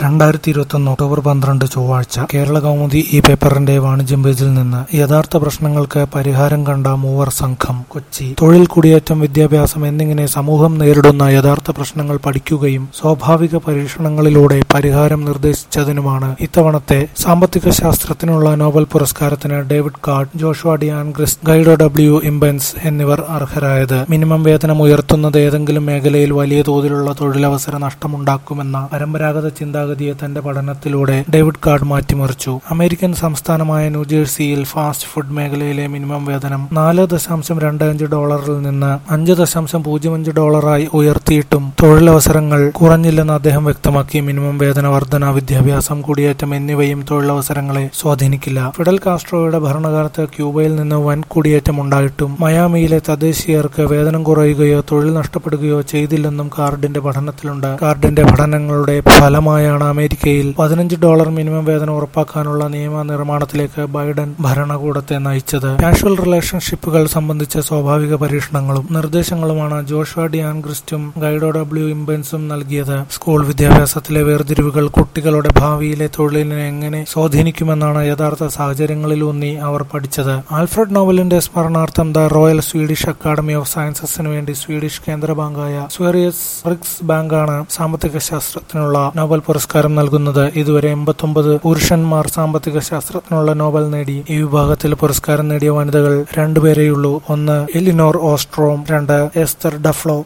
രണ്ടായിരത്തി ഇരുപത്തൊന്ന് ഒക്ടോബർ പന്ത്രണ്ട് ചൊവ്വാഴ്ച കേരള കൗമുദി ഈ പേപ്പറിന്റെ വാണിജ്യം പേജിൽ നിന്ന് യഥാർത്ഥ പ്രശ്നങ്ങൾക്ക് പരിഹാരം കണ്ട മൂവർ സംഘം കൊച്ചി തൊഴിൽ കുടിയേറ്റം വിദ്യാഭ്യാസം എന്നിങ്ങനെ സമൂഹം നേരിടുന്ന യഥാർത്ഥ പ്രശ്നങ്ങൾ പഠിക്കുകയും സ്വാഭാവിക പരീക്ഷണങ്ങളിലൂടെ പരിഹാരം നിർദ്ദേശിച്ചതിനുമാണ് ഇത്തവണത്തെ സാമ്പത്തിക ശാസ്ത്രത്തിനുള്ള നോബൽ പുരസ്കാരത്തിന് David Card Joshua D Angrist Guido W Imbens എന്നിവർ അർഹരായത് മിനിമം വേതനം ഉയർത്തുന്നത് ഏതെങ്കിലും മേഖലയിൽ വലിയ തോതിലുള്ള തൊഴിലവസര നഷ്ടമുണ്ടാക്കുമെന്ന പരമ്പരാഗത ചിന്താഗതിയെ തന്റെ പഠനത്തിലൂടെ ഡേവിഡ് കാർഡ് മാറ്റിമറിച്ചു അമേരിക്കൻ സംസ്ഥാനമായ ന്യൂജേഴ്സിയിൽ ഫാസ്റ്റ് ഫുഡ് മേഖലയിലെ മിനിമം വേതനം നാല് ദശാംശം രണ്ട് അഞ്ച് ഡോളറിൽ നിന്ന് അഞ്ച് ദശാംശം പൂജ്യം അഞ്ച് ഡോളറായി ഉയർത്തിയിട്ടും തൊഴിലവസരങ്ങൾ കുറഞ്ഞില്ലെന്ന് അദ്ദേഹം വ്യക്തമാക്കി മിനിമം വേതന വർധന വിദ്യാഭ്യാസം കുടിയേറ്റം എന്നിവയും തൊഴിലവസരങ്ങളെ സ്വാധീനിക്കില്ല ഫിഡൽ കാസ്ട്രോയുടെ ഭരണകാലത്ത് ക്യൂബയിൽ നിന്ന് വൻ കുടിയേറ്റം ഉണ്ടായിട്ടും മയാമിയിലെ തദ്ദേശീയർക്ക് വേതനം കുറയുകയോ തൊഴിൽ നഷ്ടപ്പെടുകയോ ചെയ്തില്ലെന്നും കാർഡിന്റെ പഠനത്തിലുണ്ട് കാർഡിന്റെ പഠനങ്ങളുടെ ഫലമായാണ് അമേരിക്കയിൽ പതിനഞ്ച് ഡോളർ മിനിമം വേതനം ഉറപ്പാക്കാനുള്ള നിയമ നിർമ്മാണത്തിലേക്ക് ബൈഡൻ ഭരണകൂടത്തെ നയിച്ചത് കാഷ്വൽ റിലേഷൻഷിപ്പുകൾ സംബന്ധിച്ച സ്വാഭാവിക പരീക്ഷണങ്ങളും നിർദ്ദേശങ്ങളുമാണ് ജോഷുവ ഡി ആൻഗ്രിസ്റ്റും ഗൈഡോ ഡബ്ല്യു ഇംബൻസും നൽകിയത് സ്കൂൾ വിദ്യാഭ്യാസത്തിലെ വേർതിരിവുകൾ കുട്ടികളുടെ ഭാവിയിലെ തൊഴിലിനെ എങ്ങനെ സ്വാധീനിക്കുമെന്നാണ് യഥാർത്ഥ സാഹചര്യങ്ങളിലൂന്നി അവർ പഠിച്ചത് ആൽഫ്രഡ് നോവലിന്റെ സ്മരണാർത്ഥം the Royal Swedish Academy of സയൻസസിന് വേണ്ടി സ്വീഡിഷ് കേന്ദ്ര ബാങ്കായ സ്വെറിയസ് റിക്സ് ബാങ്കാണ് സാമ്പത്തിക ശാസ്ത്രത്തിനുള്ള നോബൽ പുരസ്കാരം നൽകുന്നത് ഇതുവരെ എൺപത്തൊമ്പത് പുരുഷന്മാർ സാമ്പത്തിക ശാസ്ത്രത്തിനുള്ള നോബൽ നേടി ഈ വിഭാഗത്തിൽ പുരസ്കാരം നേടിയ വനിതകൾ രണ്ടുപേരെയുള്ളൂ ഒന്ന് എലിനോർ ഓസ്ട്രോം രണ്ട് എസ്തർ ഡഫ്ലോ